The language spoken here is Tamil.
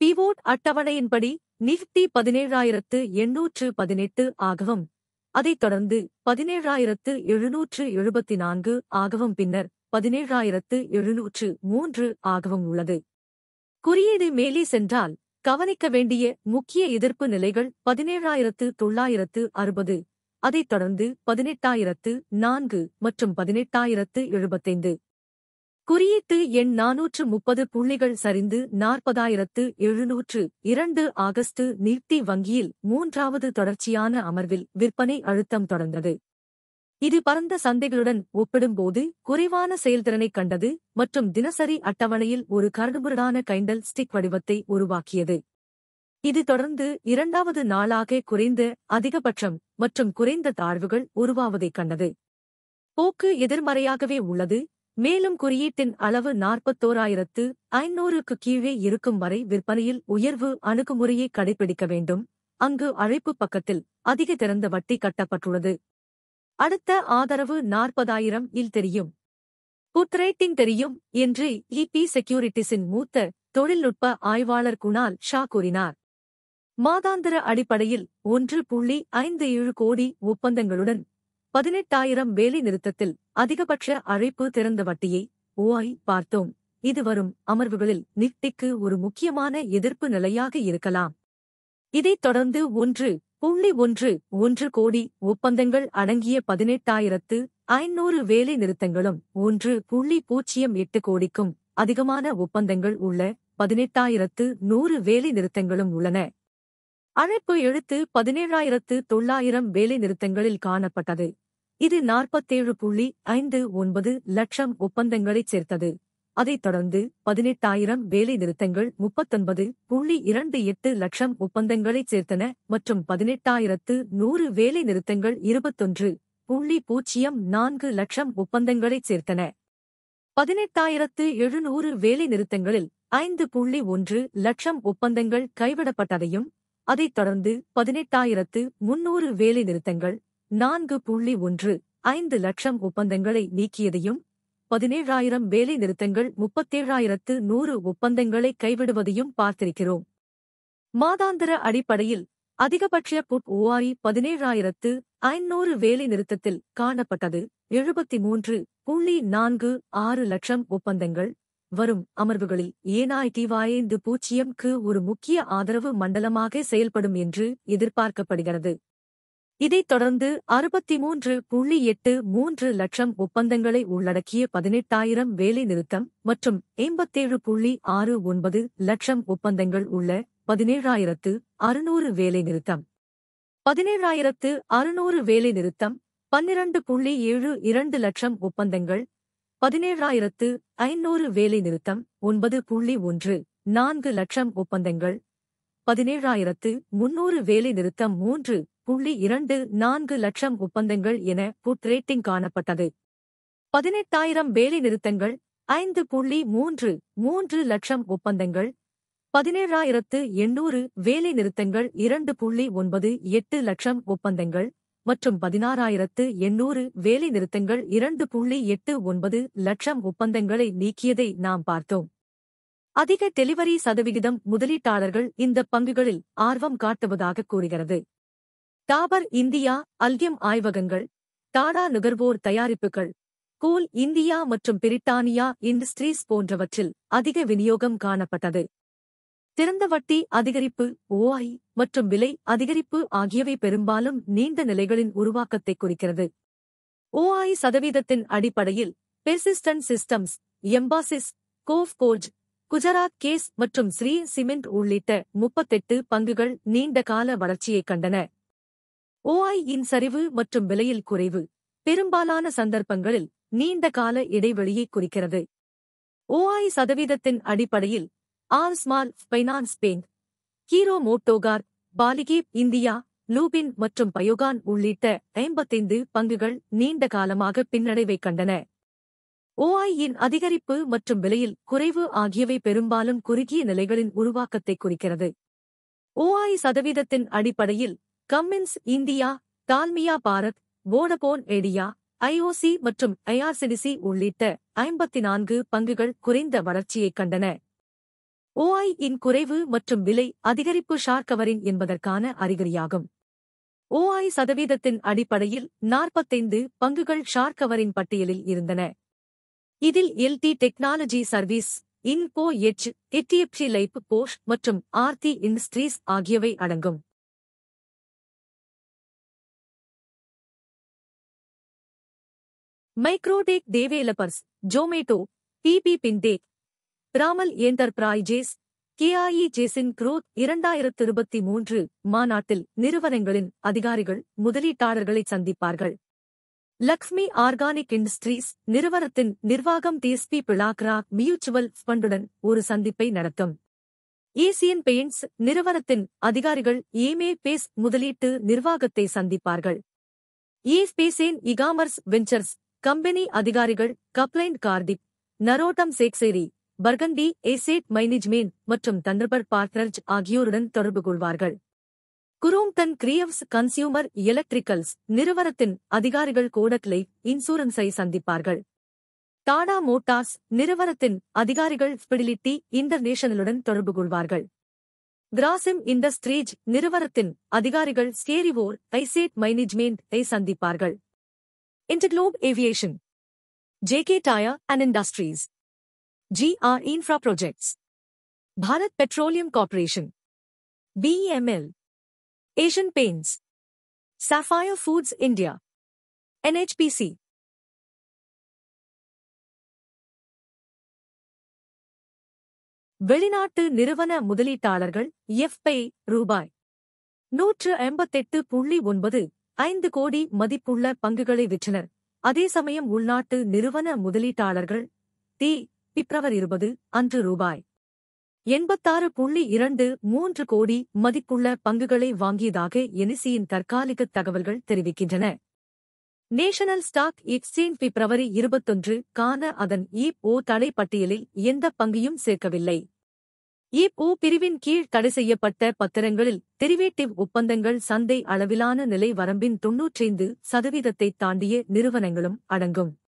பிவோட் அட்டவணையின்படி நிஃப்டி பதினேழாயிரத்து எண்ணூற்று பதினெட்டு ஆகவும் அதைத் தொடர்ந்து பதினேழாயிரத்து எழுநூற்று எழுபத்தி நான்கு ஆகவும் பின்னர் பதினேழாயிரத்து எழுநூற்று மூன்று ஆகவும் உள்ளது குறியீடு மேலே சென்றால் கவனிக்க வேண்டிய முக்கிய எதிர்ப்பு நிலைகள் பதினேழாயிரத்து தொள்ளாயிரத்து அறுபது அதைத் தொடர்ந்து பதினெட்டாயிரத்து நான்கு மற்றும் பதினெட்டாயிரத்து எழுபத்தைந்து குறியீட்டு எண் நாநூற்று முப்பது புள்ளிகள் சரிந்து நாற்பதாயிரத்து எழுநூற்று இரண்டு ஆகஸ்ட் நிஃப்டி வங்கியில் மூன்றாவது தொடர்ச்சியான அமர்வில் விற்பனை அழுத்தம் தொடர்ந்தது இது பரந்த சந்தைகளுடன் ஒப்பிடும்போது குறைவான செயல்திறனைக் கண்டது மற்றும் தினசரி அட்டவணையில் ஒரு கரடுமுரடான கைண்டல் ஸ்டிக் வடிவத்தை உருவாக்கியது இது தொடர்ந்து இரண்டாவது நாளாக குறைந்த அதிகபட்சம் மற்றும் குறைந்த தாழ்வுகள் உருவாவதைக் கண்டது போக்கு எதிர்மறையாகவே உள்ளது மேலும் குறியீட்டின் அளவு நாற்பத்தோராயிரத்து ஐநூறுக்கு கீழே இருக்கும் வரை விற்பனையில் உயர்வு அணுகுமுறையை கடைபிடிக்க வேண்டும் அங்கு அழைப்பு பக்கத்தில் அதிக திறந்த வட்டி கட்டப்பட்டுள்ளது அடுத்த ஆதரவு நாற்பதாயிரம் இல் தெரியும் புட் ரேட்டிங் தெரியும் என்று இபி செக்யூரிட்டிஸின் மூத்த தொழில்நுட்ப ஆய்வாளர் குணால் ஷா கூறினார் மாதாந்திர அடிப்படையில் ஒன்று புள்ளி ஐந்து ஏழு கோடி ஒப்பந்தங்களுடன் பதினெட்டாயிரம் வேலை நிறுத்தத்தில் அதிகபட்ச அழைப்பு திறந்த வட்டியை ஓஐ பார்த்தோம் இது வரும் அமர்வுகளில் நிஃப்டிக்கு ஒரு முக்கியமான எதிர்ப்பு நிலையாக இருக்கலாம் இதைத் தொடர்ந்து ஒன்று புள்ளி ஒன்று ஒன்று கோடி ஒப்பந்தங்கள் அடங்கிய பதினெட்டாயிரத்து ஐநூறு வேலை நிறுத்தங்களும் ஒன்று புள்ளி பூஜ்ஜியம் எட்டு கோடிக்கும் அதிகமான ஒப்பந்தங்கள் உள்ள பதினெட்டாயிரத்து நூறு வேலை நிறுத்தங்களும் உள்ளன அழைப்பு எழுத்து பதினேழாயிரத்து தொள்ளாயிரம் வேலை நிறுத்தங்களில் காணப்பட்டது இது நாற்பத்தேழு புள்ளி ஐந்து ஒன்பது லட்சம் ஒப்பந்தங்களைச் சேர்த்தது அதைத் தொடர்ந்து பதினெட்டாயிரம் வேலை நிறுத்தங்கள் முப்பத்தொன்பது புள்ளி இரண்டு எட்டு லட்சம் ஒப்பந்தங்களைச் சேர்த்தன மற்றும் பதினெட்டாயிரத்து நூறு வேலை நிறுத்தங்கள் இருபத்தொன்று புள்ளி பூஜ்ஜியம் நான்கு லட்சம் ஒப்பந்தங்களைச் சேர்த்தன பதினெட்டாயிரத்து எழுநூறு வேலை நிறுத்தங்களில் ஐந்து புள்ளி ஒன்று லட்சம் ஒப்பந்தங்கள் கைவிடப்பட்டதையும் அதைத் தொடர்ந்து பதினெட்டாயிரத்து முன்னூறு வேலை நிறுத்தங்கள் நான்கு புள்ளி ஒன்று ஐந்து லட்சம் ஒப்பந்தங்களை நீக்கியதையும் பதினேழாயிரம் வேலை நிறுத்தங்கள் முப்பத்தேழாயிரத்து நூறு ஒப்பந்தங்களை கைவிடுவதையும் பார்த்திருக்கிறோம் மாதாந்திர அடிப்படையில் அதிகபட்ச புட் ஓஆரி பதினேழாயிரத்து ஐநூறு வேலை நிறுத்தத்தில் காணப்பட்டது எழுபத்தி மூன்று புள்ளி நான்கு ஆறு லட்சம் ஒப்பந்தங்கள் வரும் அமர்வுகளில் ஏனாய்டிவாயந்து பூஜ்ஜியம் க்கு ஒரு முக்கிய ஆதரவு மண்டலமாக செயல்படும் என்று எதிர்பார்க்கப்படுகிறது இதைத் தொடர்ந்து அறுபத்தி மூன்று புள்ளி எட்டு மூன்று லட்சம் ஒப்பந்தங்களை உள்ளடக்கிய பதினெட்டாயிரம் வேலை நிறுத்தம் மற்றும் எண்பத்தேழு புள்ளி ஆறு ஒன்பது லட்சம் ஒப்பந்தங்கள் உள்ள பதினேழாயிரத்து அறுநூறு வேலை நிறுத்தம் பதினேழாயிரத்து அறுநூறு வேலை நிறுத்தம் பன்னிரண்டு புள்ளி ஏழு இரண்டு லட்சம் ஒப்பந்தங்கள் பதினேழாயிரத்து ஐநூறு வேலை நிறுத்தம் ஒன்பது புள்ளி ஒன்று நான்கு லட்சம் ஒப்பந்தங்கள் பதினேழாயிரத்து முன்னூறு வேலை நிறுத்தம் மூன்று புள்ளி இரண்டு நான்கு லட்சம் ஒப்பந்தங்கள் என புட் ரேட்டிங் காணப்பட்டது பதினெட்டாயிரம் வேலை நிறுத்தங்கள் ஐந்து புள்ளி மூன்று மூன்று லட்சம் ஒப்பந்தங்கள் பதினேழாயிரத்து எண்ணூறு வேலை நிறுத்தங்கள் இரண்டு புள்ளி ஒன்பது எட்டு லட்சம் ஒப்பந்தங்கள் மற்றும் பதினாறாயிரத்து எண்ணூறு வேலை நிறுத்தங்கள் இரண்டு புள்ளி எட்டு ஒன்பது லட்சம் ஒப்பந்தங்களை நீக்கியதை நாம் பார்த்தோம் அதிக டெலிவரி சதவிகிதம் முதலீட்டாளர்கள் இந்த பங்குகளில் ஆர்வம் காட்டுவதாக கூறுகிறது டாபர் இந்தியா அல்கியம் ஆய்வகங்கள் டாடா நுகர்வோர் தயாரிப்புகள் கோல் இந்தியா மற்றும் பிரிட்டானியா இண்டஸ்ட்ரீஸ் போன்றவற்றில் அதிக விநியோகம் காணப்பட்டது திறந்த வட்டி அதிகரிப்பு ஓஐ மற்றும் விலை அதிகரிப்பு ஆகியவை பெரும்பாலும் நீண்ட நிலைகளின் உருவாக்கத்தை குறிக்கிறது ஓஐ சதவீதத்தின் அடிப்படையில் பெர்சிஸ்டன்ட் சிஸ்டம்ஸ் எம்பாசிஸ் கோவ் கோஜ் குஜராத் கேஸ் மற்றும் ஸ்ரீ சிமெண்ட் உள்ளிட்ட முப்பத்தெட்டு பங்குகள் நீண்ட கால வளர்ச்சியைக் கண்டன ஓஐ இன் சரிவு மற்றும் விலையில் குறைவு பெரும்பாலான சந்தர்ப்பங்களில் நீண்ட கால இடைவெளியை குறிக்கிறது ஓஐ சதவீதத்தின் அடிப்படையில் R Small Finance Bank Hero MotoCorp Polycab India Lupin மற்றும் பயோகான் உள்ளிட்ட ஐம்பத்தைந்து பங்குகள் நீண்ட காலமாக பின்னடைவை கண்டன ஓஐயின் அதிகரிப்பு மற்றும் விலையில் குறைவு ஆகியவை பெரும்பாலும் குறுகிய நிலைகளின் உருவாக்கத்தை குறிக்கிறது ஓஐ சதவீதத்தின் அடிப்படையில் Cummins India Dalmia Bharat Vodafone Idea IOC மற்றும் ஐஆர்சிடிசி உள்ளிட்ட ஐம்பத்தி நான்கு பங்குகள் குறைந்த வளர்ச்சியைக் கண்டன ஓஐ இன் குறைவு மற்றும் விலை அதிகரிப்பு ஷார்க் கவரிங் என்பதற்கான அறிகுறியாகும் ஓஐ சதவீதத்தின் அடிப்படையில் நாற்பத்தைந்து பங்குகள் ஷார்க் கவரின் பட்டியலில் இருந்தன இதில் LT Technology Service Info Edge HDFC Life Bosch மற்றும் ஆர்த்தி இண்டஸ்ட்ரீஸ் ஆகியவை அடங்கும் Macrotech Developers Zomato PB Fintech Ramal Enterprises KIE Jason growth இரண்டாயிரத்து இருபத்தி மூன்று மாநாட்டில் நிறுவனங்களின் அதிகாரிகள் முதலீட்டாளர்களை சந்திப்பார்கள் லக்ஷ்மி ஆர்கானிக் இண்டஸ்ட்ரீஸ் நிறுவனத்தின் நிர்வாகம் டிஎஸ்பி பிளாக்ரா மியூச்சுவல் ஃபண்டுடன் ஒரு சந்திப்பை நடத்தும் ஏசியன் பெயிண்ட்ஸ் நிறுவனத்தின் அதிகாரிகள் ஏமே பேஸ் முதலீட்டு நிர்வாகத்தை சந்திப்பார்கள் FSN e-commerce Ventures company அதிகாரிகள் கப்ளைன் கார்டிப் Narottam Sekhsaria Burgundy Asset Management மற்றும் தண்டர்பர்ட் பார்ட்னர்ஸ் ஆகியோருடன் தொடர்பு கொள்வார்கள் குரோம்டன் கிரியவ்ஸ் கன்சியூமர் எலக்ட்ரிக்கல்ஸ் நிறுவனத்தின் அதிகாரிகள் கோடக்லை இன்சூரன்ஸை சந்திப்பார்கள் டாடா மோட்டார்ஸ் நிறுவனத்தின் அதிகாரிகள் ஸ்பிடிலிட்டி இன்டர்நேஷனலுடன் தொடர்பு கொள்வார்கள் கிராசிம் இண்டஸ்ட்ரீஜ் நிறுவனத்தின் அதிகாரிகள் ஸ்கேரிவோர் ஐசேட் மேனேஜ்மெண்ட் ஐ சந்திப்பார்கள் InterGlobe Aviation JK Tyre and Industries GR Infra Projects Bharat Petroleum Corporation BML Asian Paints Sapphire Foods India NHPC வெளிநாட்டு நிறுவன முதலீட்டாளர்கள் எஃப்பை ரூபாய் நூற்று எண்பத்தெட்டு புள்ளி ஒன்பது ஐந்து கோடி மதிப்புள்ள பங்குகளை விற்றனர் அதே சமயம் உள்நாட்டு நிறுவன முதலீட்டாளர்கள் தி பிப்ரவரி இருபது அன்று ரூபாய் எண்பத்தாறு புள்ளி இரண்டு மூன்று கோடி மதிப்புள்ள பங்குகளை வாங்கியதாக எனிசியின் தற்காலிக தகவல்கள் தெரிவிக்கின்றன நேஷனல் ஸ்டாக் எக்ஸ்சேஞ்ச் பிப்ரவரி இருபத்தொன்று காண அதன் ஈப் ஓ தடை பட்டியலில் எந்த பங்கையும் சேர்க்கவில்லை ஈப் ஓ பிரிவின் கீழ் தடை செய்யப்பட்ட பத்திரங்களில் டெரிவேட்டிவ் ஒப்பந்தங்கள் சந்தை அளவிலான நிலை வரம்பின் தொன்னூற்றைந்து சதவீதத்தை தாண்டிய நிறுவனங்களும் அடங்கும்